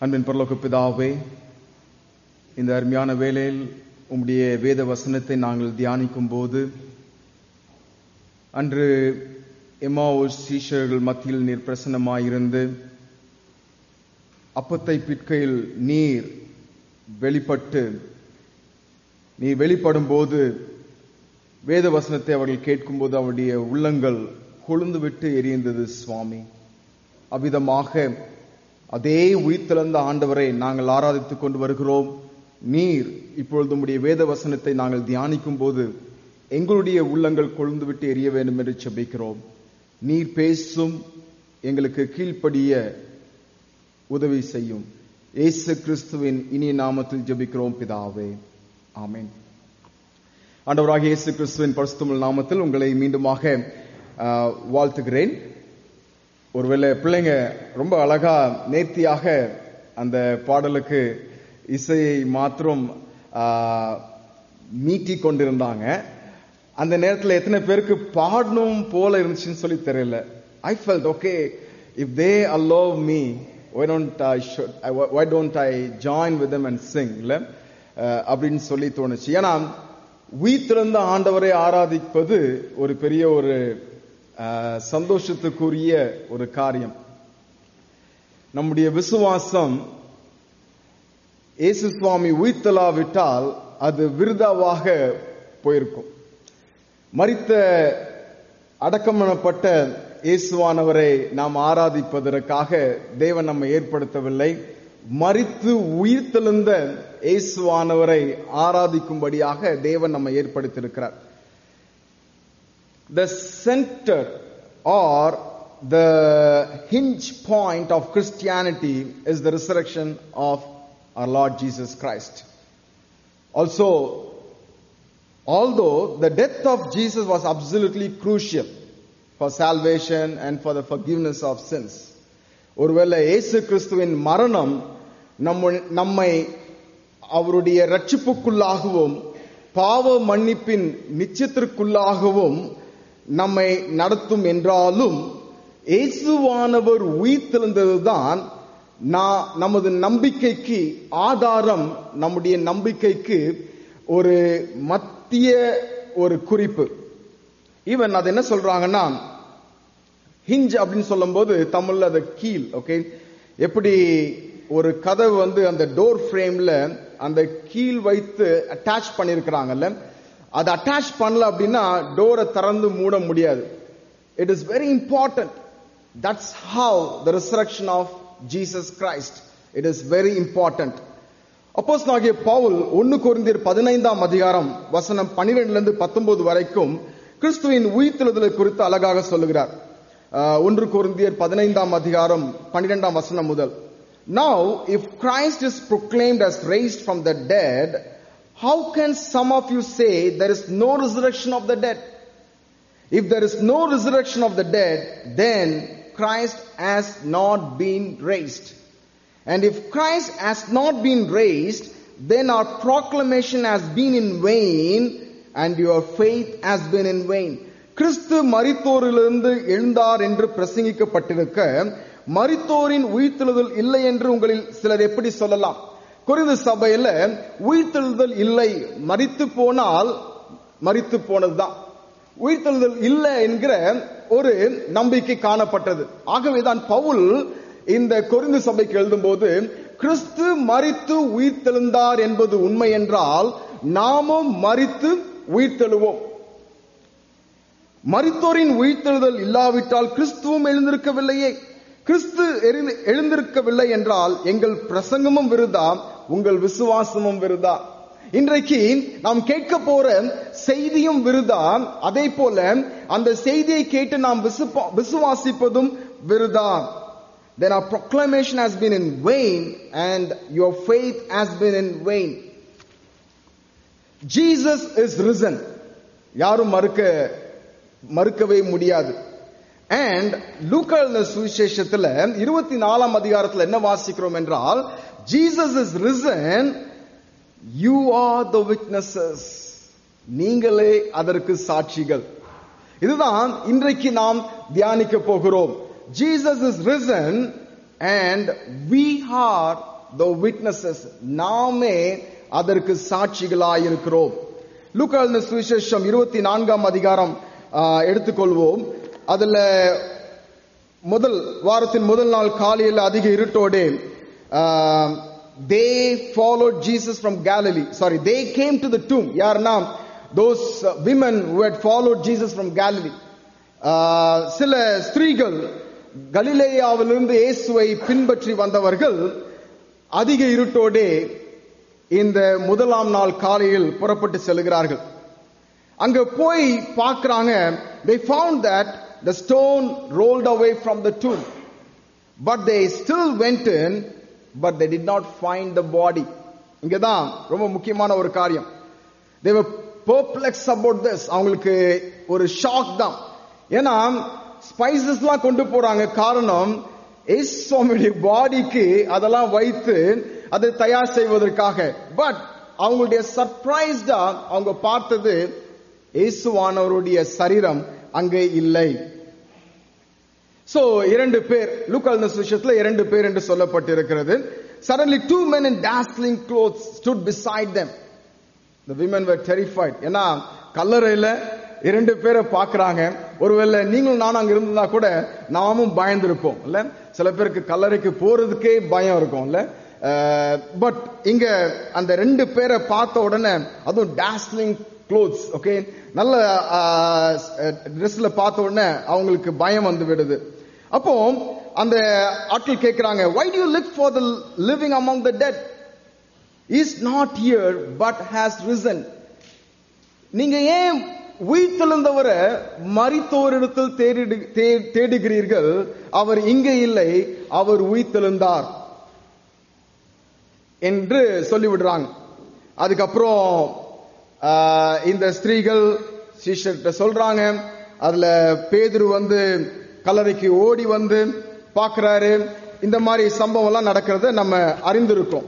அன்பின் பரலோக பிதாவே இந்த அருமையான வேளையில் உம்முடைய வேத வசனத்தை நாங்கள் தியானிக்கும் போது அன்று எம்மாவோ சீஷர்கள் மத்தியில் நீர் பிரசன்னமாயிருந்து அப்பத்தை பிற்கையில் நீர் வெளிப்பட்டு நீர் வெளிப்படும் போது வேத வசனத்தை அவர்கள் கேட்கும்போது அவருடைய உள்ளங்கள் கொழுந்து விட்டு எரிந்தது சுவாமி அவ்விதமாக அதே உயிர்த்தெழுந்த ஆண்டவரை நாங்கள் ஆராதித்துக் கொண்டு வருகிறோம் நீர் இப்பொழுது உம்முடைய வேத வசனத்தை நாங்கள் தியானிக்கும் போது எங்களுடைய உள்ளங்கள் கொழுந்து விட்டு எரிய வேண்டும் என்று செபிக்கிறோம் நீர் பேசும் எங்களுக்கு கீழ்ப்படிய உதவி செய்யும் இயேசு கிறிஸ்துவின் இனிய நாமத்தில் ஜெபிக்கிறோம் பிதாவே ஆமென் ஆண்டவராக இயேசு கிறிஸ்துவின் பரிசுத்தமிழ் நாமத்தில் உங்களை மீண்டுமாக ஆஹ், வாழ்த்துகிறேன் ஒருவேளை பிள்ளைங்க ரொம்ப அழகா நேர்த்தியாக அந்த பாடலுக்கு இசையை மாத்திரம் ஆஹ், மீட்டி கொண்டிருந்தாங்க அந்த நேரத்தில் எத்தனை பேருக்கு பாடணும் போல இருந்துச்சுன்னு சொல்லி தெரியல I felt okay if they allow me why don't I should, I- why don't I join with them and sing இல்ல அஹ், அப்படின்னு சொல்லி தோணுச்சு ஏன்னா உயிர்த்திருந்த ஆண்டவரை ஆராதிப்பது ஒரு பெரிய ஒரு அஹ், சந்தோஷத்துக்குரிய ஒரு காரியம் நம்முடைய விசுவாசம் இயேசு சுவாமி உயிர்த்தலாவிட்டால் அது விருதாவாக போயிருக்கும் மரித்த அடக்கமனப்பட்ட இயேசுவானவரை நாம் ஆராதிப்பதற்காக தேவன் நம்மை ஏற்படுத்தவில்லை மரித்து உயிர்த்தெழுந்த இயேசுவானவரை ஆராதிக்கும்படியாக தேவன் நம்மை ஏற்படுத்தியிருக்கிறார் the center or the hinge point of Christianity is the resurrection of our Lord Jesus Christ. Also, although the death of Jesus was absolutely crucial for salvation and for the forgiveness of sins, ஒருவேளை இயேசு கிறிஸ்துவின் மரணம் நம்ம நம்மை அவருடைய ரட்சிப்புக்குள்ளாகவும் பாவ மன்னிப்பின் நிச்சயத்திற்குள்ளாகவும் நம்மை நடத்தும் என்றாலும் இயேசுவானவர் உயிர்த்தெழுந்ததுதான் நான் நமது நம்பிக்கைக்கு ஆதாரம் நம்முடைய நம்பிக்கைக்கு ஒரு மத்திய ஒரு குறிப்பு ஈவன் அது என்ன சொல்றாங்கன்னா ஹிஞ்ச் அப்படின்னு சொல்லும்போது தமிழ்ல அது கீல் ஓகே எப்படி ஒரு கதவு வந்து அந்த டோர் ஃப்ரேம்ல அந்த கீல் வைத்து அட்டாச் பண்ணிருக்கிறாங்கல்ல அது அட்டாச் பண்ணல அப்படின்னா டோரை திறந்து மூட முடியாது it is very important that's how the resurrection of Jesus Christ it is very important apostle ஆகிய பவுல் ஒன்னு கொரிந்தியர் பதினைந்தாம் அதிகாரம் வசனம் பன்னிரெண்டுல இருந்து பத்தொன்பது வரைக்கும் கிறிஸ்துவின் உயிர்த்தெழுதலை குறித்து அழகாக சொல்லுகிறார் ஆஹ், ஒன்று கொரிந்தியர் பதினைந்தாம் அதிகாரம் பன்னிரெண்டாம் வசனம் முதல் Now, if Christ is proclaimed as raised from the dead, how can some of you say there is no resurrection of the dead? If there is no resurrection of the dead, then Christ has not been raised. And if Christ has not been raised, then our proclamation has been in vain and your faith has been in vain. கிறிஸ்து மரித்தோரிலிருந்து எழுந்தார் என்று பிரசங்கிக்கப்பட்டிருக்க மரித்தோரின் உயிர்த்தெழுதல் இல்லை என்று உங்களில் சிலர் எப்படி சொல்லலாம் குறைந்த சபையில உயிர்த்தெழுதல் இல்லை மரித்து போனால் மரித்து போனதுதான் உயிர்த்தெழுதல் இல்லை என்கிற ஒரு நம்பிக்கை காணப்பட்டது ஆகவேதான் பவுல் இந்த கொரிந்து சபைக்கு எழுதும்போது கிறிஸ்து மரித்து உயிர்த்தெழுந்தார் என்பது உண்மை என்றால் நாமும் மரித்து உயிர்த்தெழுவோம் மரித்தோரின் உயிர்த்தெழுதல் இல்லாவிட்டால் கிறிஸ்துவும் எழுந்திருக்கவில்லையே கிறிஸ்து எரி- எழுந்திருக்கவில்லை என்றால் எங்கள் பிரசங்கமும் விருதா உங்கள் விசுவாசமும் விருதா இன்றைக்கு நாம் கேட்க போற செய்தியும் விருதா அதே போல அந்த செய்தியை கேட்டு நாம் விசுப்பா- விசுவாசிப்பதும் விருதா then our proclamation has been in vain and your faith has been in vain Jesus is risen யாரும் மறுக்க மறுக்கவே முடியாது அண்ட் லூக்கல் சுவிசேஷத்துல இருபத்தி நாலாம் அதிகாரத்துல என்ன வாசிக்கிறோம் என்றால் Jesus is risen you are the witnesses நீங்களே அதற்கு சாட்சிகள் இதுதான் இன்றைக்கு நாம் தியானிக்க போகிறோம் Jesus is risen and we are the witnesses நாமே அதற்கு சாட்சிகளாயிருக்கிறோம் லூக்கான சுவிசேஷம் இருபத்தி நான்காம் அதிகாரம் ஆஹ், எடுத்துக்கொள்வோம் அதுல முதல் வாரத்தின் முதல் நாள் காலையில் அதிக இருட்டோடு they followed Jesus from Galilee sorry they came to the tomb யாருன்னா those women who had followed Jesus from Galilee சில ஸ்திரீகள் கலிலேயாவிலிருந்து இயேசுவை பின்பற்றி வந்தவர்கள் அதிக இருட்டோடே இந்த முதலாம் நாள் காலையில் புறப்பட்டு செல்கிறார்கள் அங்க போய் பார்க்கறாங்க they found that the stone rolled away from the tomb but they still went in but they did not find the body இங்கதான் ரொம்ப முக்கியமான ஒரு காரியம் they were perplexed about this அவங்களுக்கு ஒரு ஷாக் தான் ஏன்னா ஸ்பைசஸ்லாம் கொண்டு போறாங்க காரணம் இயேசு சுவாமியுடைய பாடிக்கு அதெல்லாம் வைத்து அதை தயார் செய்வதற்காக பட் அவங்களுடைய சர்ப்ரைஸ்டா அவங்க பார்த்தது இயேசுவானவருடைய சரீரம் அங்கே இல்லை சோ இரண்டு பேர் லூக்கால் சுவிசேஷத்துல இரண்டு பேர் என்று சொல்லப்பட்டிருக்கிறது suddenly two men in dazzling clothes stood beside them the women were terrified ஏன்னா கல்லறையில இரண்டு பேரை பார்க்கறாங்க ஒருவேளை நீங்களும் நானும் அங்க இருந்ததா கூட நாமும் பயந்திருப்போம் இல்ல சில பேருக்கு கல்லறைக்கு போறதுக்கே பயம் இருக்கும் இல்ல பட் இங்க அந்த ரெண்டு பேரை பார்த்த உடனே அதுவும் டாஸ்லிங் க்ளோத்ஸ் ஓகே நல்ல ட்ரெஸ்ல பார்த்த உடனே அவங்களுக்கு பயம் வந்து விடுது அப்போ அந்த ஆட்கள் கேட்கிறாங்க why do you look for the living among the dead is not here but has risen நீங்க ஏன் உயிர்த்தெழுந்தவரை மரித்தோரிடத்தில் தேடிடு தே- தேடுகிறீர்கள் அவர் இங்கே இல்லை அவர் உயிர்த்தெழுந்தார் என்று சொல்லிவிடுறாங்க அதுக்கப்புறம் ஆஹ், இந்த ஸ்திரீகள் சீஷர்கிட்ட சொல்றாங்க அதுல பேதுரு வந்து கல்லறைக்கு ஓடி வந்து பார்க்கறாரு இந்த மாதிரி சம்பவம் எல்லாம் நடக்கிறத நம்ம அறிந்திருக்கோம்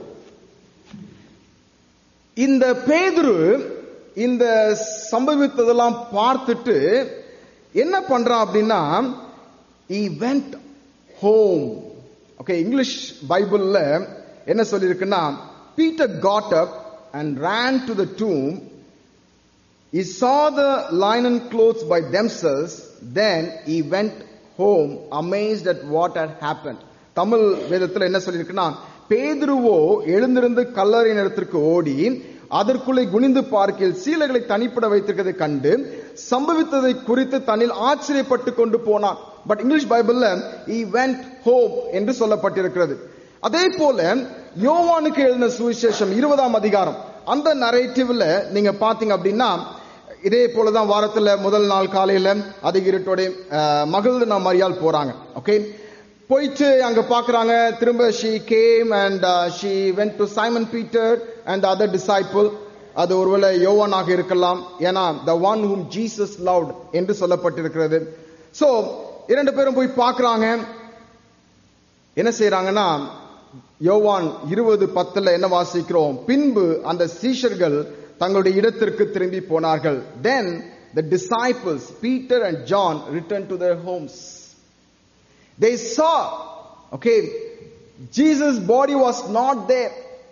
இந்த பேதுரு இந்த சம்பவித்ததெல்லாம் பார்த்துட்டு என்ன பண்றான் அப்படின்னா he went home okay English பைபிள்ல என்ன சொல்லியிருக்குன்னா Peter got up and ran to the tomb he saw the linen clothes by themselves then he went home amazed at what had happened தமிழ் வேதத்துல என்ன சொல்லியிருக்குன்னா பேதுருவோ எழுந்திருந்து கல்லறையின் இடத்திற்கு ஓடி அதற்குள்ளே குனிந்து பார்க்கையில் சீலைகளை தனிப்பட வைத்திருக்கிறதை கண்டு சம்பவித்ததை குறித்து தன்னில் ஆச்சரியப்பட்டு கொண்டு போனான் பட் இங்கிலீஷ் பைபிள்ல he went home என்று சொல்லப்பட்டிருக்கிறது அதே போல யோவானுக்கு எழுதின சுவிசேஷம் இருபதாம் அதிகாரம் அந்த நரேட்டிவ்ல நீங்க பாத்தீங்க அப்படின்னா இதே போலதான் வாரத்துல முதல் நாள் காலையில அதிக இருட்டோட மகள் நான் மரியாள் போறாங்க ஓகே போயிட்டு அங்க பாக்குறாங்க திரும்ப she came and she went to Simon Peter and other disciple அது ஒருவேளை யோவானாக இருக்கலாம் ஏன்னா the one whom Jesus loved என்று சொல்லப்பட்டிருக்கிறது சோ இரண்டு பேரும் போய் பார்க்கறாங்க என்ன செய்யறாங்கன்னா யோவான் இருபது பத்துல என்ன வாசிக்கிறோம் பின்பு அந்த சீஷர்கள் தங்களுடைய இடத்திற்கு திரும்பி போனார்கள் then the disciples peter and john returned to their homes they saw okay jesus body was not there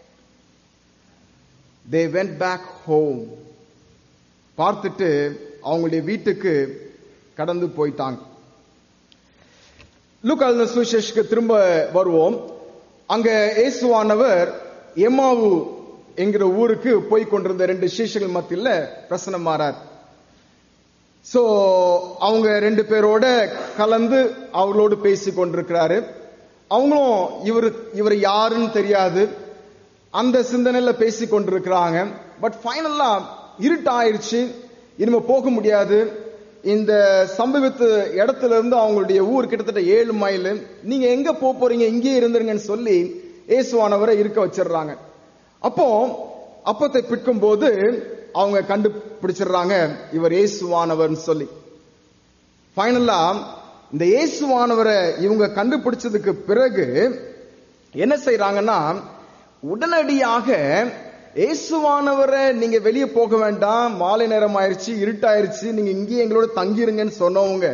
they went back home பார்த்துட்டு அவங்களுடைய வீட்டுக்கு கடந்து போயிட்டாங்க லூக்கால் சுவிசேஷுக்கு திரும்ப வருவோம் அங்க இயேசுவானவர் எம்மாவு என்கிற ஊருக்கு போய் கொண்டிருந்த ரெண்டு சீஷர்கள் மத்தியில பிரசனமாறார் சோ அவங்க ரெண்டு பேரோட கலந்து அவங்களோடு பேசி கொண்டிருக்கிறாரு அவங்களும் இவர் இவர் யாருன்னு தெரியாது அந்த சிந்தனையில பேசி கொண்டிருக்கிறாங்க பட் ஃபைனலா இருட்டாயிருச்சு இனிமே போக முடியாது இந்த சம்பவித்த இடத்துல இருந்து அவங்களுடைய ஊர் கிட்டத்தட்ட ஏழு மைல் நீங்க எங்க போக போறீங்க இங்கேயே இருந்துருங்கன்னு சொல்லி இயேசுவானவரை இருக்க வச்சிடுறாங்க அப்போ அப்பத்தை பிற்கும் போது அவங்க கண்டுபிடிச்சிடுறாங்க இவர் இயேசுவானவர்னு சொல்லி ஃபைனலா இந்த இயேசுவானவரை இவங்க கண்டுபிடிச்சதுக்கு பிறகு என்ன செய்யறாங்கன்னா உடனடியாக இயேசுவானவரை நீங்க வெளியே போக வேண்டாம் மாலை நேரம் ஆயிருச்சு இருட்டாயிருச்சு நீங்க இங்கேயே எங்களோட தங்கிருங்கன்னு சொன்னவங்க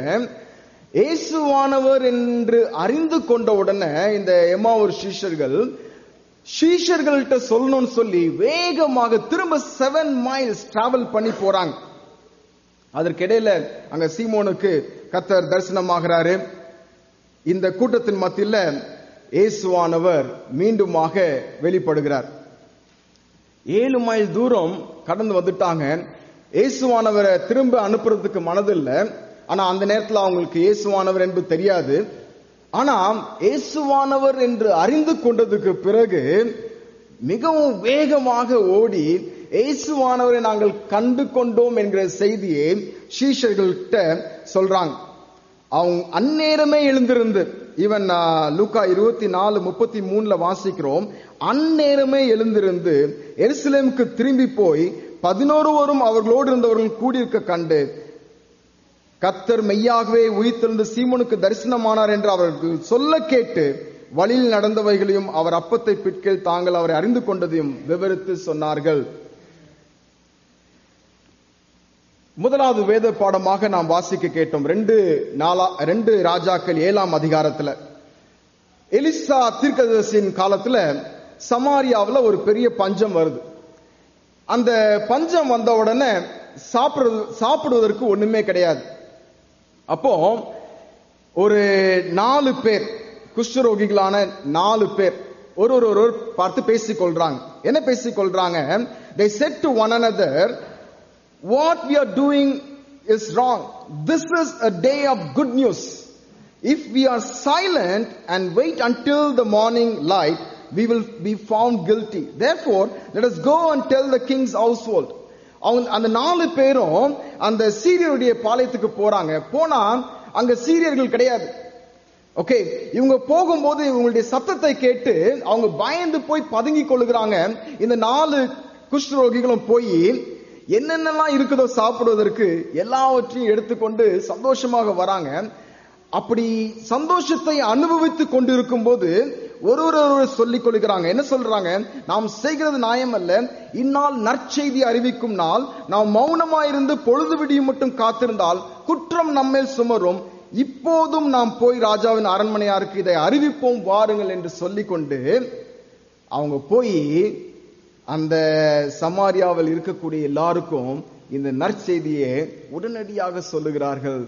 இயேசுவானவர் என்று அறிந்து கொண்ட உடனே இந்த எம்மாவூர் சீஷர்கள் சீஷர்கள்ட்ட சொல்லணும்னு சொல்லி வேகமாக திரும்ப செவன் மைல்ஸ் டிராவல் பண்ணி போறாங்க அதற்கிடையில அங்க சீமோனுக்கு கத்தர் தரிசனமாகிறாரு இந்த கூட்டத்தின் மத்தியில இயேசுவானவர் மீண்டுமாக வெளிப்படுகிறார் ஏழு மைல் தூரம் கடந்து வந்துட்டாங்க இயேசுவானவரை திரும்ப அனுப்புறதுக்கு மனதில்ல ஆனா அந்த நேரத்துல அவங்களுக்கு இயேசுவானவர் என்பது தெரியாது ஆனா இயேசுவானவர் என்று அறிந்து கொண்டதுக்கு பிறகு மிகவும் வேகமாக ஓடி இயேசுவானவரை நாங்கள் கண்டு கொண்டோம் என்கிற செய்தியை சீஷர்கள்ட்ட சொல்றாங்க அவங்க அந்நேரமே எழுந்திருந்து ஈவன் லூக்கா இருபத்தி நாலு முப்பத்தி மூணுல வாசிக்கிறோம் அந்நேரமே எழுந்திருந்து எருசலேமுக்கு திரும்பி போய் பதினோருவரும் அவர்களோடு இருந்தவர்கள் கூடியிருக்க கண்டு கத்தர் மெய்யாகவே உயிர்த்தெழுந்து சீமோனுக்கு தரிசனமானார் என்று அவர்கள் சொல்ல கேட்டு வழியில் நடந்தவைகளையும் அவர் அப்பத்தை பிற்கில் தாங்கள் அவரை அறிந்து கொண்டதையும் விவரித்து சொன்னார்கள் முதலாவது வேத பாடமாக நாம் வாசிக்க கேட்டோம் ரெண்டு நாளா ரெண்டு ராஜாக்கள் ஏழாம் அதிகாரத்துல எலிசா தீர்க்கதரிசியின் காலத்துல சமாரியாவுல ஒரு பெரிய பஞ்சம் வருது அந்த பஞ்சம் வந்த உடனே சாப்பிடுறது சாப்பிடுவதற்கு ஒண்ணுமே கிடையாது அப்போ ஒரு நாலு பேர் குஷ்டரோகிகளான நாலு பேர் ஒரு ஒரு ஒருவர் பார்த்து பேசிக் கொள்றாங்க என்ன பேசிக் கொள்றாங்க they said to one another what we are doing is wrong this is a day of good news if we are silent and wait until the morning light we will be found guilty therefore let us go and tell the king's household அவங்க அந்த நாலு பேரும் அந்த சீரியருடைய பாளையத்துக்கு போறாங்க போனா அங்க சீரியர்கள் கிடையாது ஓகே இவங்க போகும்போது இவங்களுடைய சத்தத்தை கேட்டு அவங்க பயந்து போய் பதுங்கி கொள்ளுகிறாங்க இந்த நாலு குஷ்டரோகிகளும் போய் என்னென்னலாம் இருக்குதோ சாப்பிடுவதற்கு எல்லாவற்றையும் எடுத்துக்கொண்டு சந்தோஷமாக வராங்க அப்படி சந்தோஷத்தை அனுபவித்து கொண்டிருக்கும் போது ஒரு ஒரு சொல்லிக் கொள்கிறாங்க என்ன சொல்றாங்க நாம் செய்கிறது நியாயம் அல்ல இந்நாள் நற்செய்தி அறிவிக்கும் நாள் நாம் மௌனமாயிருந்து பொழுது விடியும் மட்டும் காத்திருந்தால் குற்றம் நம்மேல் சுமரும் இப்போதும் நாம் போய் ராஜாவின் அரண்மனையாருக்கு இதை அறிவிப்போம் வாருங்கள் என்று சொல்லிக்கொண்டு அவங்க போய் அந்த சமாரியாவில் இருக்கக்கூடிய எல்லாருக்கும் இந்த நற்செய்தியை உடனடியாக சொல்லுகிறார்கள்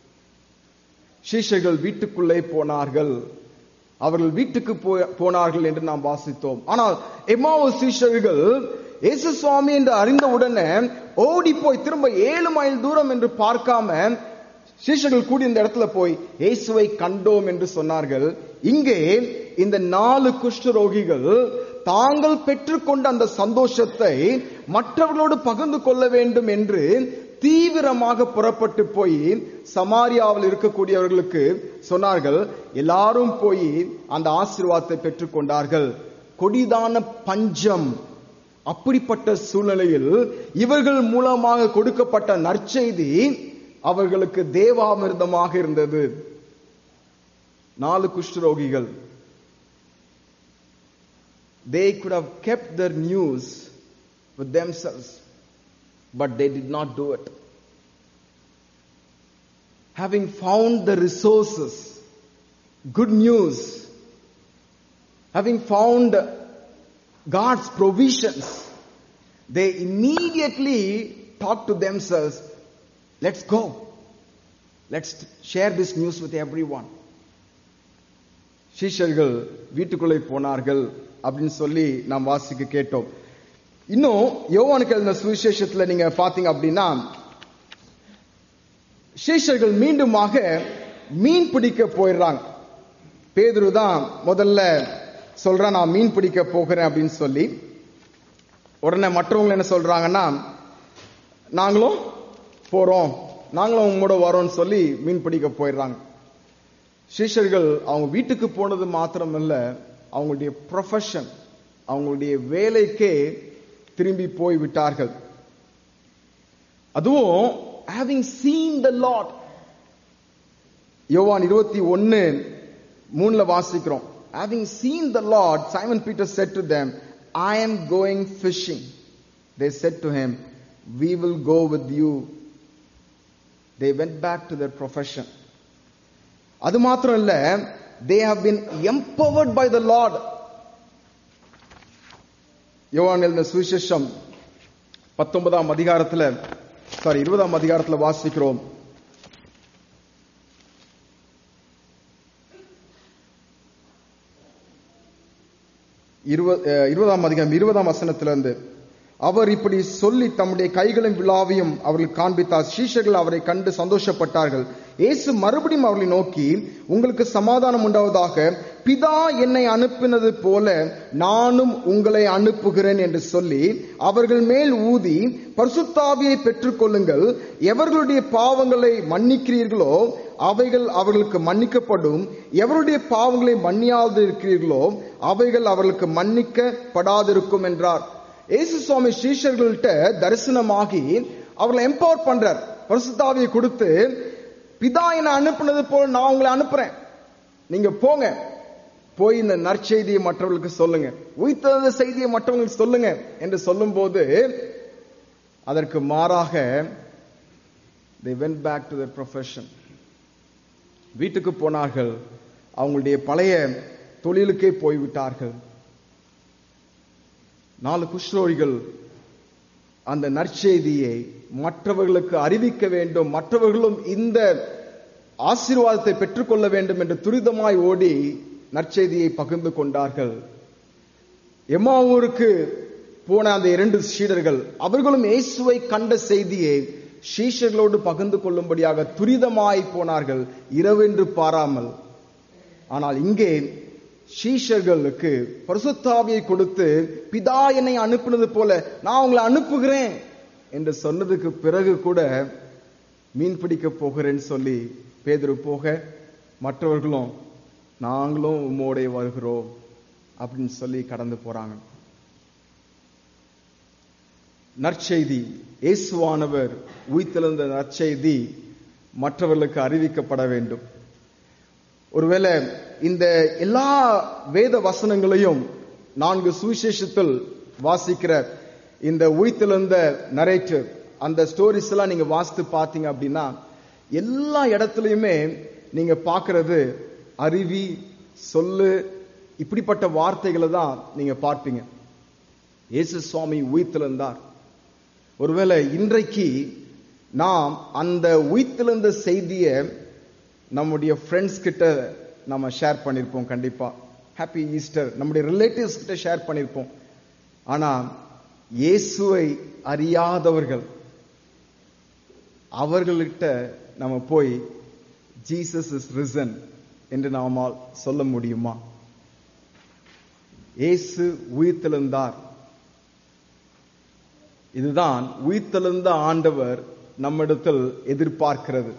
சீஷர்கள் வீட்டுக்குள்ளே போனார்கள் அவர்கள் வீட்டுக்கு போனார்கள் என்று நாம் வாசித்தோம் ஆனால் எம்மாவு சீஷர்கள் இயேசு சுவாமி என்று அறிந்த உடனே ஓடி போய் திரும்ப ஏழு மைல் தூரம் என்று பார்க்காம சீஷர்கள் கூடி இந்த இடத்துல போய் இயேசுவை கண்டோம் என்று சொன்னார்கள் இங்கே இந்த நாலு குஷ்டரோகிகள் தாங்கள் பெற்றுக்கொண்ட அந்த சந்தோஷத்தை மற்றவர்களோடு பகிர்ந்து கொள்ள வேண்டும் என்று தீவிரமாக புறப்பட்டு போய் சமாரியாவில் இருக்கக்கூடியவர்களுக்கு சொன்னார்கள் எல்லாரும் போய் அந்த ஆசீர்வாதத்தை பெற்றுக்கொண்டார்கள் கொடிதான பஞ்சம் அப்படிப்பட்ட சூழ்நிலையில் இவர்கள் மூலமாக கொடுக்கப்பட்ட நற்செய்தி அவர்களுக்கு தேவாமிர்தமாக இருந்தது நாலு குஷ்டரோகிகள் they could have kept their news with themselves but they did not do it. Having found the resources, good news, having found God's provisions, they immediately thought to themselves, let's go. Let's share this news with everyone. சீஷர்கள் வீட்டுக்குள்ளே போனார்கள் அப்படின்னு சொல்லி நாம் வாசிக்க கேட்டோம் இன்னும் யோவானுக்கு எழுதின சுவிசேஷத்துல நீங்க பாத்தீங்க அப்படின்னா சீஷர்கள் மீண்டுமாக மீன் பிடிக்க போயிடுறாங்க பேதுரு தான் முதல்ல சொல்றான் நான் மீன் பிடிக்க போகிறேன் அப்படின்னு சொல்லி உடனே மற்றவங்க என்ன சொல்றாங்கன்னா நாங்களும் போறோம் நாங்களும் உங்களோட வரோம்னு சொல்லி மீன் பிடிக்க போயிடுறாங்க சீஷர்கள் அவங்க வீட்டுக்கு போனது மாத்திரமல்ல அவங்களுடைய ப்ரொஃபஷன் அவங்களுடைய வேலைக்கே திரும்பி போய் விட்டார்கள் அதுவும் ஹேவிங் சீன் த லாட் யோவான் இருபத்தி ஒன்னு மூணுல வாசிக்கிறோம் having seen the lord Simon Peter said to them I am going fishing they said to him we will go with you they went back to their profession அது மாத்திரம் இல்ல they have been empowered by the lord யோவான் எழுதின சுவிசேஷம் பத்தொன்பதாம் அதிகாரத்துல sorry இருபதாம் அதிகாரத்துல வாசிக்கிறோம் இருப- அஹ், இருபதாம் அதிகாரம் இருபதாம் வசனத்திலிருந்து அவர் இப்படி சொல்லி தம்முடைய கைகளும் விழாவையும் அவர்கள் காண்பித்தார் சீஷர்கள் அவரை கண்டு சந்தோஷப்பட்டார்கள் இயேசு மறுபடியும் அவர்களை நோக்கி உங்களுக்கு சமாதானம் உண்டாவதாக பிதா என்னை அனுப்பினது போல நானும் உங்களை அனுப்புகிறேன் என்று சொல்லி அவர்கள் மேல் ஊதி பரிசுத்தாவியை பெற்றுக்கொள்ளுங்கள் எவர்களுடைய பாவங்களை மன்னிக்கிறீர்களோ அவைகள் அவர்களுக்கு மன்னிக்கப்படும் எவருடைய பாவங்களை மன்னியாது இருக்கிறீர்களோ அவைகள் அவர்களுக்கு மன்னிக்கப்படாதிருக்கும் என்றார் இயேசு சுவாமி ஸ்ரீஷர்கள்ட்ட தரிசனமாகி அவர்களை எம்பவர் பண்றார் பரிசுத்தாவியை கொடுத்து பிதா என்னை அனுப்புனது போல் நான் உங்களை அனுப்புறேன் நீங்க போங்க போய் இந்த நற்செய்தியை மற்றவர்களுக்கு சொல்லுங்க உயிர்த்தெழுந்த செய்தியை மற்றவங்களுக்கு சொல்லுங்க என்று சொல்லும்போது அதற்கு மாறாக they went back to their profession வீட்டுக்கு போனார்கள் அவங்களுடைய பழைய தொழிலுக்கே போய்விட்டார்கள் நாலு குஷ்ரோகிகள் அந்த நற்செய்தியை மற்றவர்களுக்கு அறிவிக்க வேண்டும் மற்றவர்களும் இந்த ஆசீர்வாதத்தை பெற்றுக்கொள்ள வேண்டும் என்று துரிதமாய் ஓடி நற்செய்தியை பகிர்ந்து கொண்டார்கள் எம்மாவூருக்கு போன அந்த இரண்டு சீடர்கள் அவர்களும் இயேசுவை கண்ட செய்தியை சீஷர்களோடு பகிர்ந்து கொள்ளும்படியாக துரிதமாய் போனார்கள் இரவென்று பாராமல் ஆனால் இங்கே சீஷர்களுக்கு பரிசுத்தாவியை கொடுத்து பிதா என்னை அனுப்பினது போல நான் உங்களை அனுப்புகிறேன் என்று சொன்னதுக்கு பிறகு கூட மீன் பிடிக்க போகிறேன்னு சொல்லி பேதுரு போக மற்றவர்களும் நாங்களும் உம்மோடே வருகிறோம் அப்படின்னு சொல்லி கடந்து போறாங்க நற்செய்தி இயேசுவானவர் உயிர்த்தெழுந்த நற்செய்தி மற்றவர்களுக்கு அறிவிக்கப்பட வேண்டும் ஒருவேளை இந்த எல்லா வேத வசனங்களையும் நான்கு சுவிசேஷத்தில் வாசிக்கிற இந்த உயிர்த்தெழுந்த நரேட்டிவ் அந்த ஸ்டோரிஸ் எல்லாம் நீங்க வாசித்து பார்த்தீங்க அப்படின்னா எல்லா இடத்துலயுமே நீங்க பார்க்கிறது அருவி சொல்லு இப்படிப்பட்ட வார்த்தைகளை தான் நீங்க பார்ப்பீங்க இயேசு சுவாமி உயிர்த்தெழுந்தார் ஒருவேளை இன்றைக்கு நாம் அந்த உயிர்த்தெழுந்த செய்தியை நம்முடைய ஃப்ரெண்ட்ஸ் கிட்ட நம்ம ஷேர் பண்ணியிருப்போம் கண்டிப்பா ஹாப்பி ஈஸ்டர் நம்முடைய ரிலேட்டிவ்ஸ் கிட்ட ஷேர் பண்ணியிருப்போம் ஆனா இயேசுவை அறியாதவர்கள் அவர்கள்கிட்ட நம்ம போய் ஜீசஸ் இஸ் ரிசன் என்று நாமால் சொல்ல முடியுமா இயேசு உயிர்த்தெழுந்தார் இதுதான் உயிர்த்தெழுந்த ஆண்டவர் நம்மிடத்தில் எதிர்பார்க்கிறது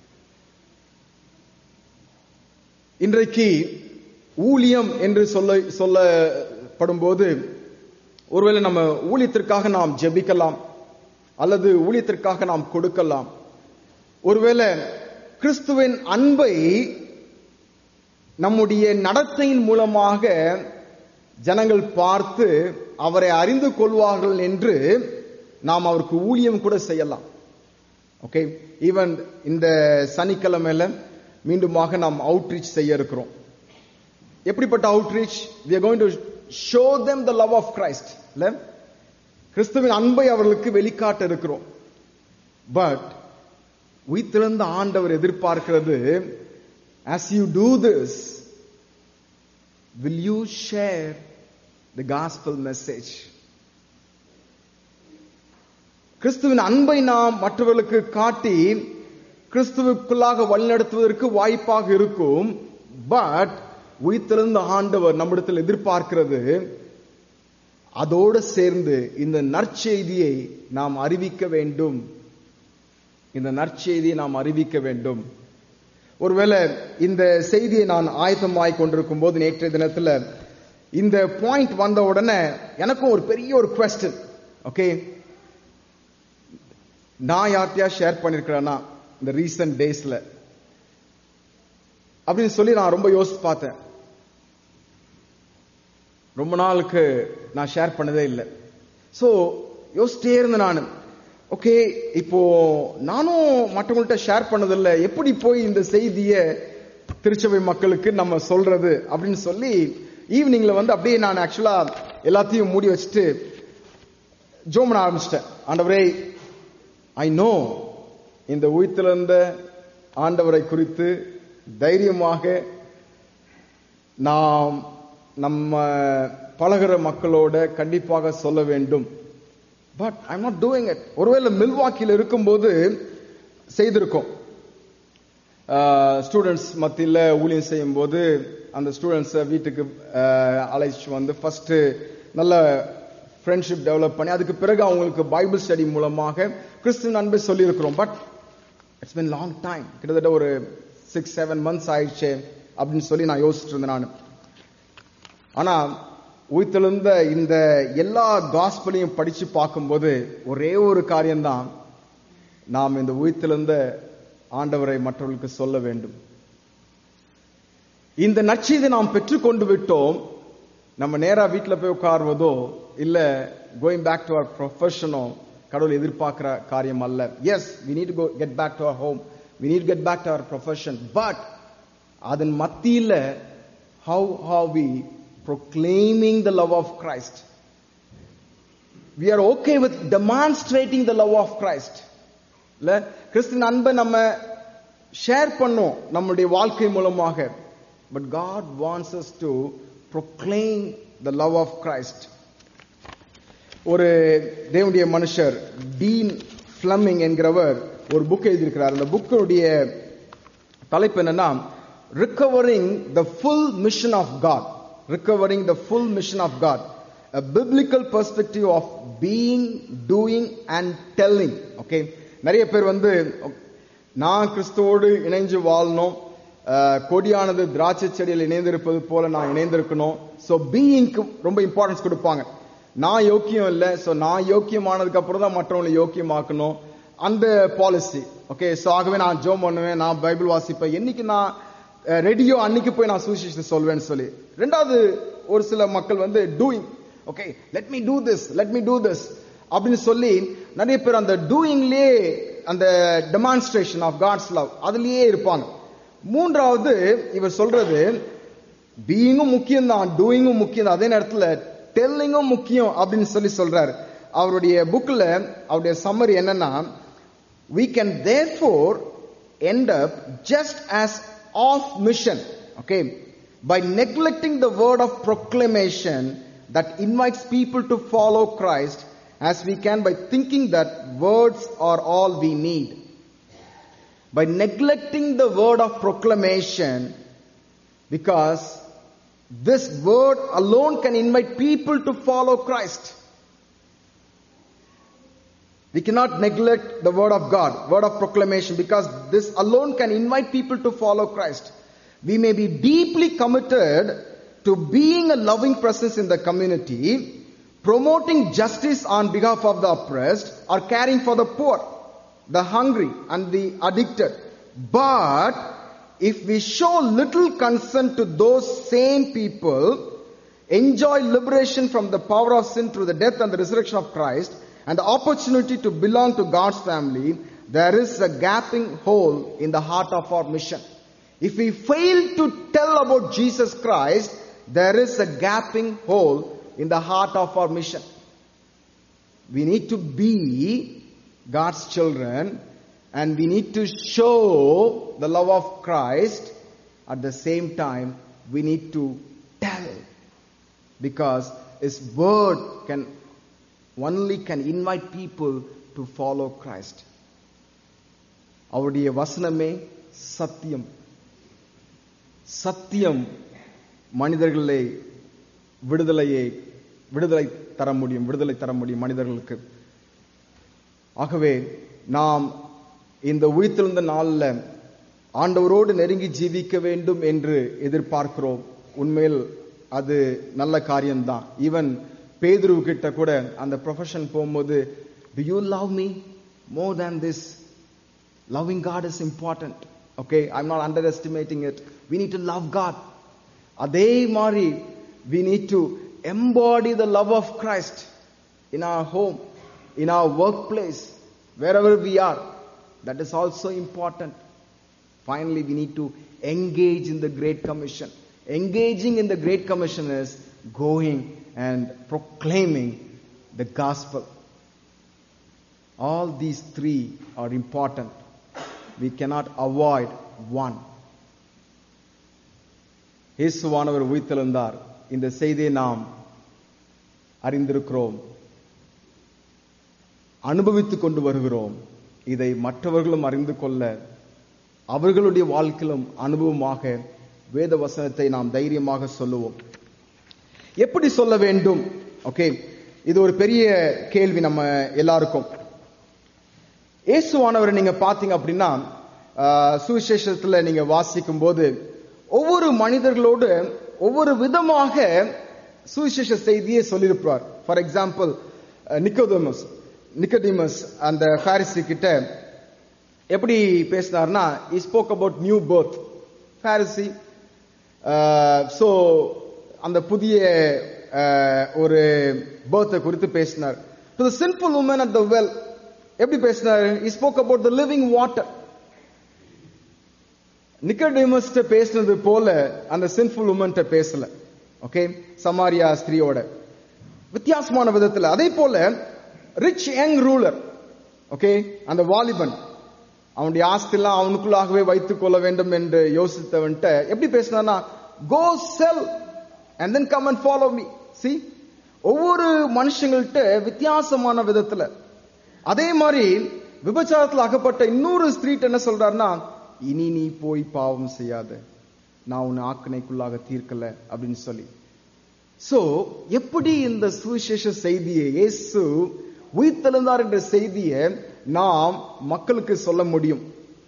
இன்றைக்கு ஊழியம் என்று சொல்ல சொல்லப்படும் போது ஒருவேளை நம்ம ஊழியத்திற்காக நாம் ஜெபிக்கலாம் அல்லது ஊழியத்திற்காக நாம் கொடுக்கலாம் ஒருவேளை கிறிஸ்துவின் அன்பை நம்முடைய நடத்தையின் மூலமாக ஜனங்கள் பார்த்து அவரை அறிந்து கொள்வார்கள் என்று நாம் அவருக்கு ஊழியம் கூட செய்யலாம் ஓகே ஈவன் இந்த சனிக்கிழமையில மீண்டுமாக நாம் அவுட்ரீச் செய்ய இருக்கிறோம் எப்படிப்பட்ட outreach we are going to show them the love of christ இல்ல கிறிஸ்துவின் அன்பை அவர்களுக்கு வெளிக்காட்ட இருக்கிறோம் பட் உயிர்த்திழந்த ஆண்டவர் எதிர்பார்க்கிறது as you do this will you share the gospel message கிறிஸ்துவின் அன்பை நாம் மற்றவர்களுக்கு காட்டி கிறிஸ்துவுக்குள்ளாக வழிநடத்துவதற்கு வாய்ப்பாக இருக்கும் பட் உயிர்த்தெழுந்த ஆண்டவர் நம்மிடத்தில் எதிர்பார்க்கிறது அதோடு சேர்ந்து இந்த நற்செய்தியை நாம் அறிவிக்க வேண்டும் இந்த நற்செய்தியை நாம் அறிவிக்க வேண்டும் ஒருவேளை இந்த செய்தியை நான் ஆயத்தமாய் கொண்டிருக்கும் போது நேற்றைய தினத்துல இந்த பாயிண்ட் வந்த உடனே எனக்கும் ஒரு பெரிய ஒரு கொஸ்டின் ஓகே நான் யார்கிட்டயா ஷேர் பண்ணிருக்கிறேன்னா இந்த ரீசன்ட் டேஸ்ல அப்படின்னு சொல்லி நான் ரொம்ப யோசிச்சு பார்த்தேன் ரொம்ப நாளுக்கு நான் ஷேர் பண்ணதே இல்லை ஸோ யோசிச்சிட்டே இருந்தேன் நான் ஓகே இப்போ நானும் மற்றவங்கள்ட்ட ஷேர் பண்ணதில்லை எப்படி போய் இந்த செய்தியை திருச்சபை மக்களுக்கு நம்ம சொல்றது அப்படின்னு சொல்லி ஈவினிங்ல வந்து அப்படியே நான் ஆக்சுவலா எல்லாத்தையும் மூடி வச்சுட்டு ஜோம் பண்ண ஆரம்பிச்சிட்டேன் ஆண்டவரே ஐ நோ இந்த உயிர்த்திலிருந்த ஆண்டவரை குறித்து தைரியமாக நாம் நம்ம பழகுற மக்களோட கண்டிப்பாக சொல்ல வேண்டும் but I'm not doing it ஒருவேளை மில்வாக்கியில் இருக்கும்போது செய்திருக்கோம் ஸ்டூடெண்ட்ஸ் மத்தியில் ஊழியம் செய்யும் போது அந்த ஸ்டூடெண்ட்ஸை வீட்டுக்கு அஹ், அழைச்சு வந்து ஃபர்ஸ்ட் நல்ல ஃப்ரெண்ட்ஷிப் டெவலப் பண்ணி அதுக்கு பிறகு அவங்களுக்கு பைபிள் ஸ்டடி மூலமாக கிறிஸ்துவின் அன்பை சொல்லியிருக்கிறோம் but it's been long time கிட்டத்தட்ட ஒரு சிக்ஸ் செவன் மந்த்ஸ் ஆயிடுச்சு அப்படின்னு சொல்லி நான் யோசிச்சுட்டு இருந்தேன் நான் ஆனா உயிர்த்தெழுந்த இந்த எல்லா காஸ்பலையும் படிச்சு பார்க்கும்போது ஒரே ஒரு காரியம்தான் நாம் இந்த உயிர்த்தெழுந்த ஆண்டவரை மற்றவர்களுக்கு சொல்ல வேண்டும் இந்த நற்செய்தி நாம் பெற்றுக்கொண்டு விட்டோம் நம்ம நேரா வீட்ல போய் உட்கார்வதோ இல்ல கோயிங் பேக் டு அவர் ப்ரொஃபஷனோ கடவுள் எதிர்பார்க்கிற காரியம் அல்ல yes we need go get back to our home we need get back to our profession but அதன் மத்தியில how how we proclaiming the love of Christ we are okay with demonstrating the love of Christ இல்ல கிறிஸ்தின் அன்பை நம்ம share பண்ணோம் நம்முடைய வாழ்க்கை மூலமாக but God wants us to proclaim the love of Christ ஒரு தேவனுடைய மனுஷர் டீன் ஃபிளமிங் என்கிறவர் ஒரு புக் எழுதியிருக்கிறார் அந்த புக்கினுடைய தலைப்பு என்னன்னா recovering the full mission of God recovering the full mission of God a biblical perspective of being doing and telling okay நிறைய பேர் வந்து நான் கிறிஸ்துவோடு இணைஞ்சு வாழணும் அஹ், கொடியானது திராட்சை செடியில் இணைந்திருப்பது போல நான் இணைந்திருக்கணும் சோ பீயிங்க்கு ரொம்ப இம்பார்ட்டன்ஸ் கொடுப்பாங்க நான் யோக்கியம் இல்லை சோ நான் யோக்கியமானதுக்கு அப்புறம் தான் மற்றவங்களை யோக்கியமாக்கணும் அந்த பாலிசி ஓகே சோ ஆகவே நான் ஜோம் பண்ணுவேன் நான் பைபிள் வாசிப்பேன் என்னைக்கு நான் ரெடியோ அன்னைக்கு போய் நான் சுவிசேஷத்தை சொல்வேன்னு சொல்லி ரெண்டாவது ஒரு சில மக்கள் வந்து doing okay let me do this let me do this அப்படின்னு சொல்லி நிறைய பேர் அந்த டூயிங்லயே அந்த டெமான்ஸ்ட்ரேஷன் ஆஃப் காட்ஸ் லவ் அதுலயே இருப்பாங்க மூன்றாவது இவர் சொல்றது பீயிங்கும் முக்கியம் தான் டூயிங்கும் முக்கியம் தான் அதே நேரத்துல டெல்லிங்கும் முக்கியம் அப்படின்னு சொல்லி சொல்றாரு அவருடைய புக்ல அவருடைய சம்மரி என்னன்னா we can therefore end up just as off mission okay by neglecting the word of proclamation that invites people to follow christ as we can by thinking that words are all we need by neglecting the word of proclamation because this word alone can invite people to follow christ we cannot neglect the word of God, word of proclamation, because this alone can invite people to follow Christ. We may be deeply committed to being a loving presence in the community, promoting justice on behalf of the oppressed, or caring for the poor, the hungry, and the addicted. But if we show little concern to those same people, enjoy liberation from the power of sin through the death and the resurrection of Christ, and the opportunity to belong to God's family, there is a gaping hole in the heart of our mission. If we fail to tell about Jesus Christ, there is a gaping hole in the heart of our mission. We need to be God's children and we need to show the love of Christ. At the same time, we need to tell because His word can only can invite people to follow Christ. அவருடைய வசனமே சத்தியம் சத்தியம் மனிதர்களை விடுதலையை விடுதலை தர முடியும் விடுதலை தர முடியும் மனிதர்களுக்கு ஆகவே நாம் இந்த உயிர்த்தெழுந்த நாள்ல ஆண்டவரோடு நெருங்கி ஜீவிக்க வேண்டும் என்று எதிர்பார்க்கிறோம் உண்மையில் அது நல்ல காரியம்தான் ஈவன் பேதுரு கிட்ட கூட அந்த ப்ரொஃபஷன் போகும்போது do you love me more than this loving god is important okay i'm not underestimating it we need to love god அதே மாதிரி we need to embody the love of christ in our home in our workplace wherever we are that is also important finally we need to engage in the great commission engaging in the great commission is going and proclaiming the gospel. All these three are important. We cannot avoid one. இயேசுவானவர் உயிர்த்தெழுந்தார் இந்த செய்தியை நாம் அறிந்திருக்கிறோம் அனுபவித்துக் கொண்டு வருகிறோம் இதை மற்றவர்களும் அறிந்து கொள்ள அவர்களுடைய வாழ்க்கையிலும் அனுபவமாக வேத வசனத்தை நாம் தைரியமாக சொல்லுவோம் எப்படி சொல்ல வேண்டும் ஓகே இது ஒரு பெரிய கேள்வி நம்ம எல்லாருக்கும் இயேசுவானவரை நீங்க பாத்தீங்க அப்படின்னா ஆஹ், சுவிசேஷத்துல நீங்க வாசிக்கும் போது ஒவ்வொரு மனிதர்களோடு ஒவ்வொரு விதமாக சுவிசேஷ செய்தியை சொல்லியிருப்பார் ஃபார் எக்ஸாம்பிள் நிக்கோதமஸ் நிக்கோடிமஸ் அந்த பாரிசி கிட்ட எப்படி பேசினார்னா he spoke about new birth Pharisee so அந்த புதிய uh, ஒரு பர்த்தை குறித்து பேசினார் to the simple woman at the well எப்படி பேசினார் he spoke about the living water நிக்கோடிமஸ்ட பேசினது போல அந்த சின்ஃபுல் உமன்ட்ட பேசல ஓகே சமாரியா ஸ்திரியோட வித்தியாசமான விதத்துல அதே போல ரிச் யங் ரூலர் ஓகே அந்த வாலிபன் அவனுடைய ஆஸ்திலாம் அவனுக்குள்ளாகவே வைத்துக் கொள்ள வேண்டும் என்று யோசித்தவன்ட்ட எப்படி பேசினானா go sell and then come and follow me சி ஒவ்வொரு மனுஷங்கள்ட்ட வித்தியாசமான விதத்துல அதே மாதிரி விபச்சாரத்தில் அகப்பட்ட இன்னொரு ஸ்திரீட் என்ன சொல்றாருன்னா இனி நீ போய் பாவம் செய்யாத நான் உன்னை ஆக்கினைக்குள்ளாக தீர்க்கல அப்படின்னு சொல்லி சோ எப்படி இந்த சுவிசேஷ செய்தியை இயேசு உயிர்த்தெழுந்தார் என்ற செய்தியை நாம் மக்களுக்கு சொல்ல முடியும்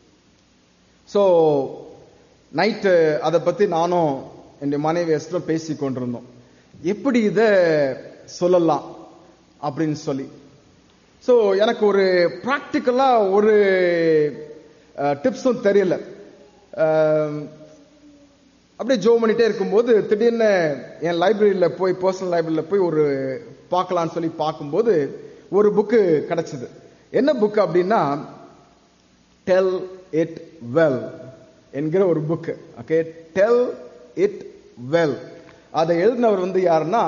சோ நைட்டு அதை பத்தி நானும் என் மனைவி எஸ்டரும் பேசி கொண்டிருந்தோம் எப்படி இதை சொல்லலாம் அப்படின்னு சொல்லி சோ எனக்கு ஒரு பிராக்டிக்கலா ஒரு டிப்ஸும் தெரியல அஹ், அப்படியே ஜோ பண்ணிட்டே இருக்கும்போது திடீர்னு என் லைப்ரரியில போய் பர்சனல் லைப்ரரியில போய் ஒரு பார்க்கலாம்னு சொல்லி பார்க்கும்போது ஒரு புக்கு கிடைச்சது என்ன புக் அப்படின்னா டெல் இட் வெல் என்கிற ஒரு book okay tell it well அதை எழுதினவர் வந்து யாருன்னா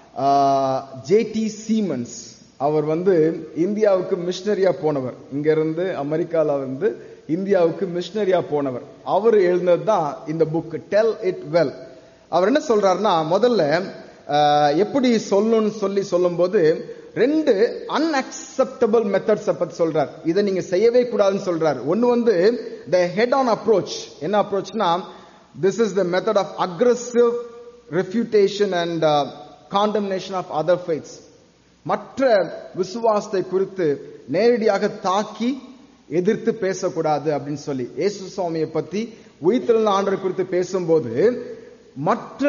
ஜேடி சீமன்ஸ் அவர் வந்து இந்தியாவுக்கு மிஷினரியா போனவர் இங்க இருந்து அமெரிக்கால வந்து இந்தியாவுக்கு மிஷினரியா போனவர் அவர் எழுதினது தான் இந்த புக் டெல் இட் வெல் அவர் என்ன சொல்றாருன்னா முதல்ல ஆஹ், எப்படி சொல்லணும்னு சொல்லி சொல்லும்போது ரெண்டு அன்அக்செப்டபிள் மெத்தட்ஸ் பத்தி சொல்றார் இதை நீங்க செய்யவே கூடாதுன்னு சொல்றார் ஒன்னு வந்து த ஹெட் ஆன் அப்ரோச் என்ன அப்ரோச்னா this is the method of aggressive refutation and condemnation of other faiths மற்ற விசுவாசத்தை குறித்து நேரடியாக தாக்கி எதிர்த்து பேசக்கூடாது அப்படின்னு சொல்லி இயேசு சுவாமியை பத்தி உயிர்த்தெழுந்த ஆண்டரை குறித்து பேசும்போது மற்ற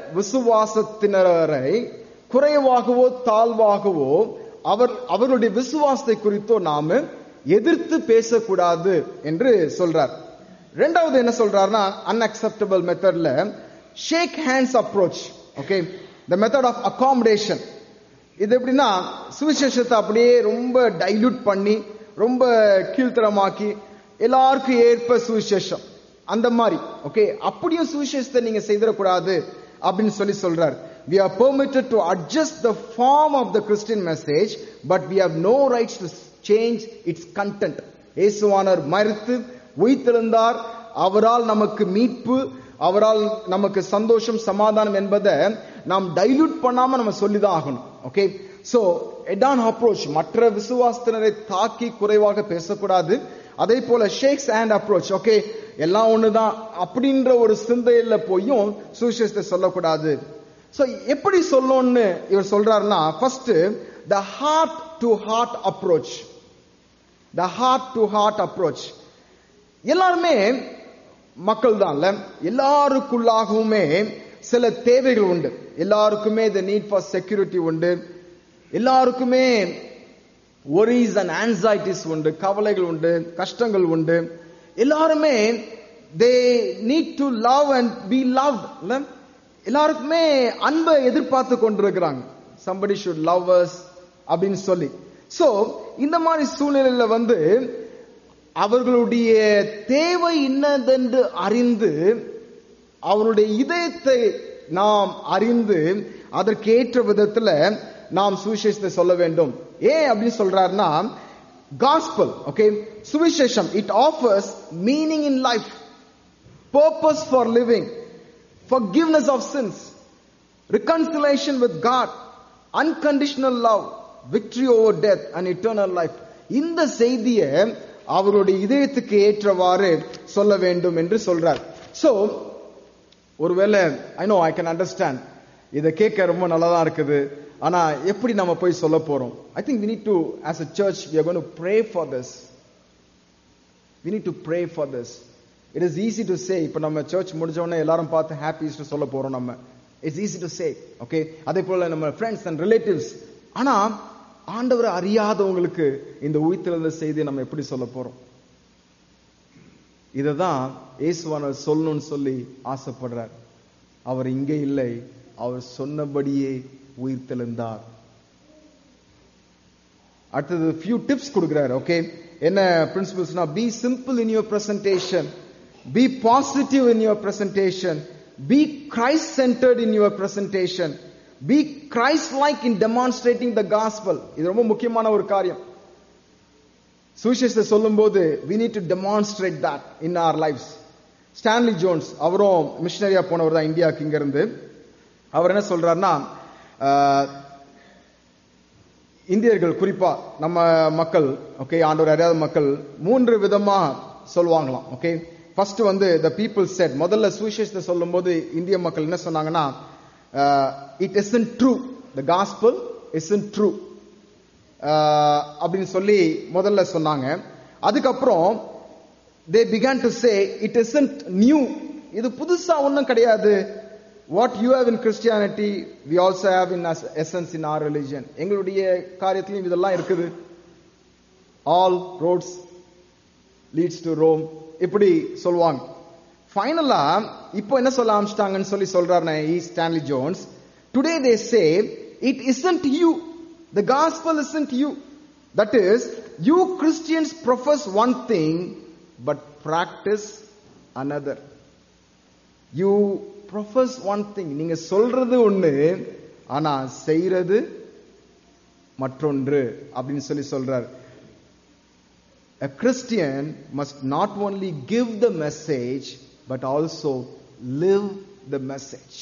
விசுவாசத்தினரை குறைவாகவோ தாழ்வாகவோ அவர் அவர்களுடைய விசுவாசத்தை குறித்தோ நாம எதிர்த்து பேசக்கூடாது என்று சொல்றார் ரெண்டாவது என்ன சொல்றாருன்னா அன்அக்செப்டபிள் மெத்தட்ல shake hands approach okay the method of accommodation இது எப்படின்னா சுவிசேஷத்தை அப்படியே ரொம்ப டைல்யூட் பண்ணி ரொம்ப கீழ்த்தரமாக்கி எல்லாருக்கும் ஏற்ப சுவிசேஷம் அந்த மாதிரி ஓகே அப்படியும் சுவிசேஷத்தை நீங்க செய்திடக்கூடாது அப்படின்னு சொல்லி சொல்றார் we are permitted to adjust the form of the christian message but we have no rights to change its content இயேசுவானர் மறுத்து உயிர்த்தெழுந்தார் அவரால் நமக்கு மீட்பு அவரால் நமக்கு சந்தோஷம் சமாதானம் என்பதை நாம் டைல்யூட் பண்ணாம நம்ம சொல்லிதான் ஆகணும் ஓகே சோ எடான் அப்ரோச் மற்ற விசுவாசத்தினரை தாக்கி குறைவாக பேசக்கூடாது அதே போல ஷேக்ஸ் ஹேண்ட் அப்ரோச் ஓகே எல்லாம் ஒண்ணுதான் அப்படின்ற ஒரு சிந்தையில போயும் சுவிசேஷத்தை சொல்லக்கூடாது சோ எப்படி சொல்லணும்னு இவர் சொல்றாருன்னா first the heart to heart approach the heart to heart approach எல்லாருமே மக்கள் தான்ல எல்லாருக்குள்ளாகவுமே சில தேவைகள் உண்டு எல்லாருக்குமே த நீட் ஃபார் செக்யூரிட்டி உண்டு எல்லாருக்குமே ஒரிஸ் அண்ட் ஆன்சைட்டிஸ் உண்டு கவலைகள் உண்டு கஷ்டங்கள் உண்டு எல்லாருமே they need to love and be loved எல்லாருக்குமே அன்பை எதிர்பார்த்து கொண்டிருக்கிறாங்க சம்படி ஷுட் லவ் அஸ் அப்படின்னு சொல்லி சோ இந்த மாதிரி சூழ்நிலையில வந்து அவர்களுடைய தேவை இன்னதென்று அறிந்து அவனுடைய இதயத்தை நாம் அறிந்து அதற்கு ஏற்ற விதத்துல நாம் சுவிசேஷத்தை சொல்ல வேண்டும் ஏன் அப்படின்னு சொல்றாருன்னா காஸ்பல் ஓகே சுவிசேஷம் it offers meaning in life purpose for living forgiveness of sins reconciliation with God, unconditional love, victory over death and eternal life. இந்த செய்தியை அவருடைய இதயத்துக்கு ஏற்றவாறு சொல்ல வேண்டும் என்று சொல்றார் சோ ஒருவேளை I know I can understand இதை கேட்க ரொம்ப நல்லதா இருக்குது ஆனா எப்படி நம்ம போய் சொல்ல போறோம் I think we need to as a church we are going to pray for this we need to pray for this it is easy to say இப்போ நம்ம சர்ச் முடிஞ்ச உடனே எல்லாரும் பார்த்து ஹாப்பி ஈஸ்டர் சொல்ல போறோம் நம்ம it's easy to say okay அதே போல நம்ம ஃப்ரெண்ட்ஸ் அண்ட் ரிலேட்டிவ்ஸ் ஆனா ஆண்டவரை அறியாதவங்களுக்கு இந்த உயிர்த்தெழுந்த செய்தியை நம்ம எப்படி சொல்ல போறோம் இததான் இயேசுவானவர் சொல்லணும்னு சொல்லி ஆசைப்படுறார் அவர் இங்கே இல்லை அவர் சொன்னபடியே உயிர்த்தெழுந்தார் அடுத்தது ஃபியூ டிப்ஸ் கொடுக்குறாரு ஓகே என்ன பிரின்சிபல்ஸ்னா be simple in your presentation be positive in your presentation be Christ centred in your presentation be Christ like in demonstrating the gospel இது ரொம்ப முக்கியமான ஒரு காரியம் சுவிசேஷத்தை சொல்லும்போது we need to demonstrate that in our lifes Stanley Jones அவரும் மிஷினரியா போனவர் தான் இந்தியாவுக்கு இங்க இருந்து அவர் என்ன சொல்றாருன்னா ஆஹ், இந்தியர்கள் குறிப்பா நம்ம மக்கள் ஓகே ஆண்டவர் அறியாத மக்கள் மூன்று விதமா சொல்லுவாங்களாம் ஓகே ஃபர்ஸ்ட் வந்து த பீப்புள் செட் முதல்ல சுவிசேஷத்தை சொல்லும்போது இந்திய மக்கள் என்ன சொன்னாங்கன்னா it isn't true the gospel isn't true அப்படின்னு சொல்லி முதல்ல சொன்னாங்க அதுக்கப்புறம் they began to say it isn't new இது புதுசா ஒன்றும் கிடையாது what you have in Christianity we also have in essence in our religion எங்களுடைய காரியத்திலையும் இதெல்லாம் இருக்குது all roads leads to Rome இப்படி சொல்லுவாங்க ஃபைனலா இப்போ என்ன சொல்ல ஆரம்பிச்சிட்டாங்கன்னு சொல்லி சொல்றாரு E Stanley Jones today they say it isn't you the gospel isn't you that is you Christians profess one thing but practise another you profess one thing நீங்க சொல்றது ஒண்ணு ஆனா செய்யறது மற்றொன்று அப்படின்னு சொல்லி சொல்றார் A Christian must not only give the message, but also live the message.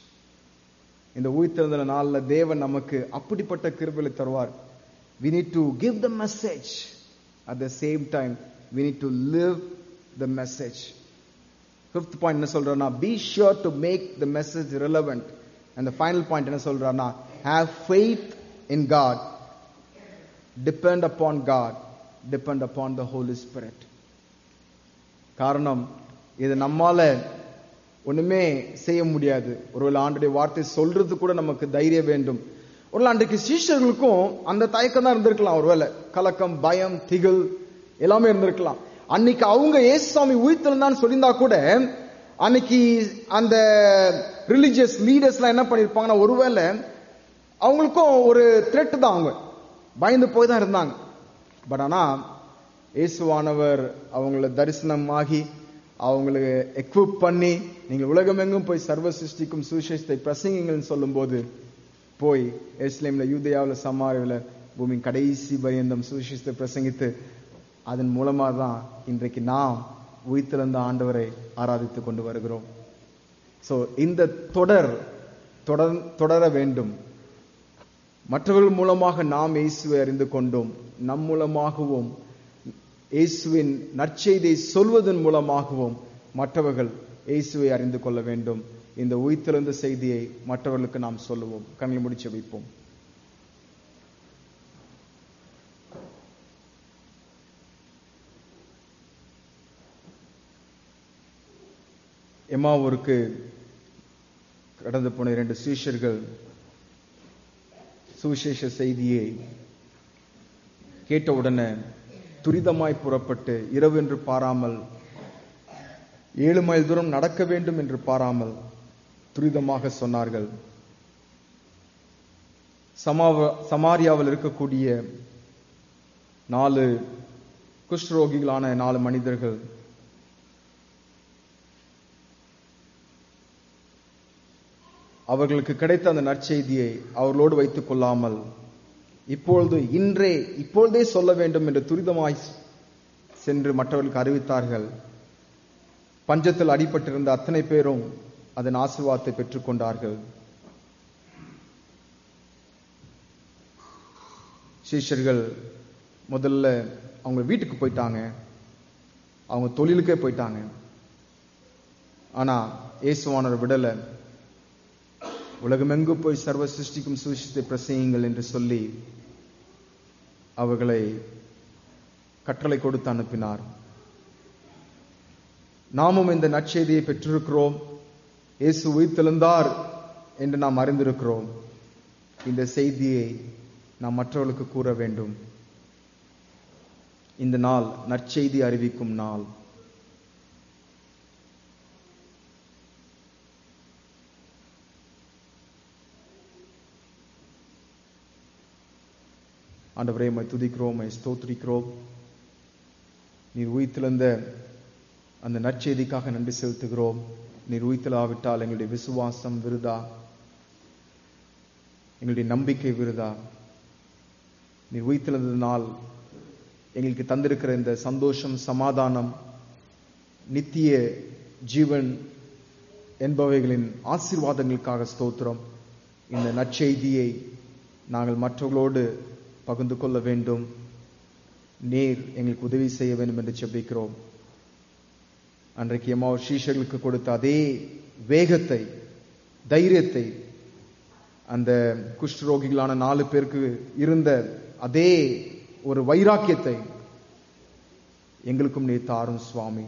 இந்த உயிர்த்தெழுந்த நாள்ல தேவன் நமக்கு அப்படிப்பட்ட கிருபைகளை தருவார் we need to give the message at the same time we need to live the message fifth point என்ன சொல்றானா be sure to make the message relevant and the final point என்ன சொல்றானா have faith in god depend upon god depend upon the holy spirit காரணம் இது நம்மால ஒண்ணுமே செய்ய முடியாது ஒருவேளை ஆண்டுடைய வார்த்தை சொல்றது கூட நமக்கு தைரியம் வேண்டும் ஒருவேளை அன்றைக்கு சீஷர்களுக்கும் அந்த தயக்கம் தான் இருந்திருக்கலாம் ஒருவேளை கலக்கம் பயம் திகில் எல்லாமே இருந்திருக்கலாம் அன்னைக்கு அவங்க ஏசுசாமி உயிர்த்திருந்தான்னு சொல்லியிருந்தா கூட அன்னைக்கு அந்த ரிலிஜியஸ் லீடர்ஸ்லாம் என்ன பண்ணிருப்பாங்கன்னா ஒருவேளை அவங்களுக்கும் ஒரு த்ரெட் தான் அவங்க பயந்து போய் தான் இருந்தாங்க பட் ஆனா இயேசுவானவர் அவங்கள தரிசனமாகி அவங்களுக்கு எக்விப் பண்ணி நீங்கள் உலகமெங்கும் போய் சர்வ சிருஷ்டிக்கும் சுவிசேஷத்தை பிரசங்கிங்கள்னு சொல்லும்போது போய் எஸ்லேம்ல யூதயாவில் சமாரிவில் பூமி கடைசி பரியந்தம் சுவிசேஷத்தை பிரசங்கித்து அதன் மூலமா தான் இன்றைக்கு நாம் உயிர்த்திருந்த ஆண்டவரை ஆராதித்துக் கொண்டு வருகிறோம் சோ இந்த தொடர் தொடர் தொடர வேண்டும் மற்றவர்கள் மூலமாக நாம் இயேசுவை அறிந்து கொண்டோம் நம் மூலமாகவும் இயேசுவின் நற்செய்தியை சொல்வதன் மூலமாகவும் மற்றவர்கள் இயேசுவை அறிந்து கொள்ள வேண்டும் இந்த உயிர்த்தெழுந்த செய்தியை மற்றவர்களுக்கு நாம் சொல்லுவோம் கண்களை முடிச்சு வைப்போம் எம்மாவூருக்கு கடந்து போன இரண்டு சீஷர்கள் சுவிசேஷ செய்தியை கேட்டவுடனே துரிதமாய் புறப்பட்டு இரவு என்று பாராமல் ஏழு மைல் தூரம் நடக்க வேண்டும் என்று பாராமல் துரிதமாக சொன்னார்கள் சமாவ சமாரியாவில் இருக்கக்கூடிய நாலு குஷ்ரோகிகளான நாலு மனிதர்கள் அவர்களுக்கு கிடைத்த அந்த நற்செய்தியை அவர்களோடு வைத்துக் கொள்ளாமல் இப்பொழுது இன்றே இப்பொழுதே சொல்ல வேண்டும் என்று துரிதமாய் சென்று மற்றவர்களுக்கு அறிவித்தார்கள் பஞ்சத்தில் அடிபட்டிருந்த அத்தனை பேரும் அதன் ஆசீர்வாதத்தை பெற்றுக்கொண்டார்கள் சீஷர்கள் முதல்ல அவங்க வீட்டுக்கு போயிட்டாங்க அவங்க தொழிலுக்கே போயிட்டாங்க ஆனா இயேசுவானவர் விடல உலகமெங்கு போய் சர்வ சிருஷ்டிக்கும் சுவிசேஷத்தை பிரசையுங்கள் என்று சொல்லி அவர்களை கட்டளை கொடுத்து அனுப்பினார் நாமும் இந்த நற்செய்தியை பெற்றிருக்கிறோம் இயேசு உயிர்த்தெழுந்தார் என்று நாம் அறிந்திருக்கிறோம் இந்த செய்தியை நாம் மற்றவர்களுக்கு கூற வேண்டும் இந்த நாள் நற்செய்தி அறிவிக்கும் நாள் ஆண்டவரே உம்மை துதிக்கிறோம் உம்மை ஸ்தோத்திரிக்கிறோம் நீர் உயிர்த்தெழுந்த அந்த நற்செய்திக்காக நன்றி செலுத்துகிறோம் நீர் உயிர்த்தெழாவிட்டால் எங்களுடைய விசுவாசம் விருதா எங்களுடைய நம்பிக்கை விருதா நீர் உயிர்த்தெழுந்ததினால் எங்களுக்கு தந்திருக்கிற இந்த சந்தோஷம் சமாதானம் நித்திய ஜீவன் என்பவைகளின் ஆசீர்வாதங்களுக்காக ஸ்தோத்திரம் இந்த நற்செய்தியை நாங்கள் மற்றவர்களோடு பகிர்ந்து கொள்ள வேண்டும் நீர் எங்களுக்கு உதவி செய்ய வேண்டும் என்று செபிக்கிறோம் அன்றைக்கு எம்மா சீஷர்களுக்கு கொடுத்த அதே வேகத்தை தைரியத்தை அந்த குஷ்டரோகிகளான நாலு பேருக்கு இருந்த அதே ஒரு வைராக்கியத்தை எங்களுக்கும் நீ தாரும் சுவாமி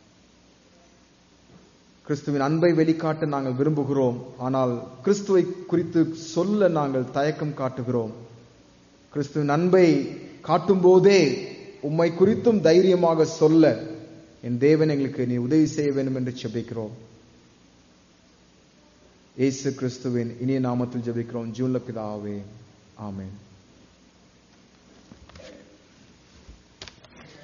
கிறிஸ்துவின் அன்பை வெளிக்காட்ட நாங்கள் விரும்புகிறோம் ஆனால் கிறிஸ்துவை குறித்து சொல்ல நாங்கள் தயக்கம் காட்டுகிறோம் கிறிஸ்துவின் அன்பை காட்டும் போதே உம்மை குறித்தும் தைரியமாக சொல்ல என் தேவன் எங்களுக்கு நீ உதவி செய்ய வேண்டும் என்று ஜெபிக்கிறோம் இயேசு கிறிஸ்துவின் இனிய நாமத்தில் ஜெபிக்கிறோம் ஜூன்ல பிதாவே ஆமென்